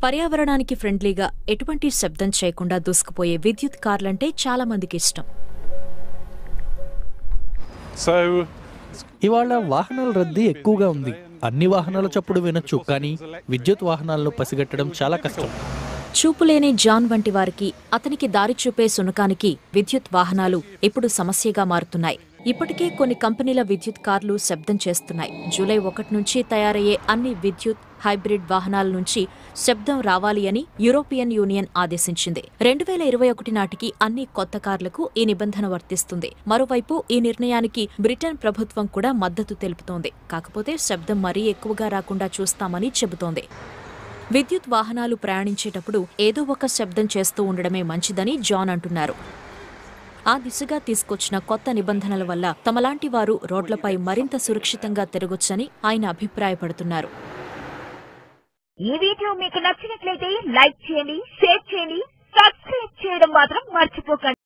పర్యావరణానికి ఫ్రెండ్లీగా ఎటువంటి శబ్దం చేయకుండా దూసుకుపోయే విద్యుత్ కార్లంటే చాలా మందికి ఇష్టం So, ఇవాళ వాహనాల రద్దీ ఎక్కువగా ఉంది అన్ని వాహనాల చప్పుడు వినొచ్చు కానీ విద్యుత్ వాహనాలను పసిగట్టడం చాలా కష్టం చూపులేని జాన్ వంటి వారికి అతనికి దారి చూపే సునకానికి విద్యుత్ వాహనాలు ఇప్పుడు సమస్యగా మారుతున్నాయి ఇప్పటికే కొన్ని కంపెనీల విద్యుత్ కార్లు శబ్దం చేస్తున్నాయి జూలై ఒకటి నుంచి తయారయ్యే అన్ని విద్యుత్ హైబ్రిడ్ వాహనాల నుంచి శబ్దం రావాలి అని యూరోపియన్ యూనియన్ ఆదేశించింది రెండు వేల ఇరవై ఒకటి నాటికి అన్ని కొత్త కార్లకు ఈ నిబంధన వర్తిస్తుంది మరోవైపు ఈ నిర్ణయానికి బ్రిటన్ ప్రభుత్వం కూడా మద్దతు తెలుపుతోంది కాకపోతే శబ్దం మరీ ఎక్కువగా రాకుండా చూస్తామని చెబుతోంది విద్యుత్ వాహనాలు ప్రయాణించేటప్పుడు ఏదో ఒక శబ్దం చేస్తూ ఉండడమే మంచిదని జాన్ అంటున్నారు ఆ దిశగా తీసుకొచ్చిన కొత్త నిబంధనల వల్ల తమలాంటి వారు రోడ్లపై మరింత సురక్షితంగా తిరగొచ్చని ఆయన అభిప్రాయపడుతున్నారు ఈ వీడియో మీకు నచ్చినట్లయితే లైక్ చేయండి షేర్ చేయండి సబ్స్క్రైబ్ చేయడం మాత్రం మర్చిపోకండి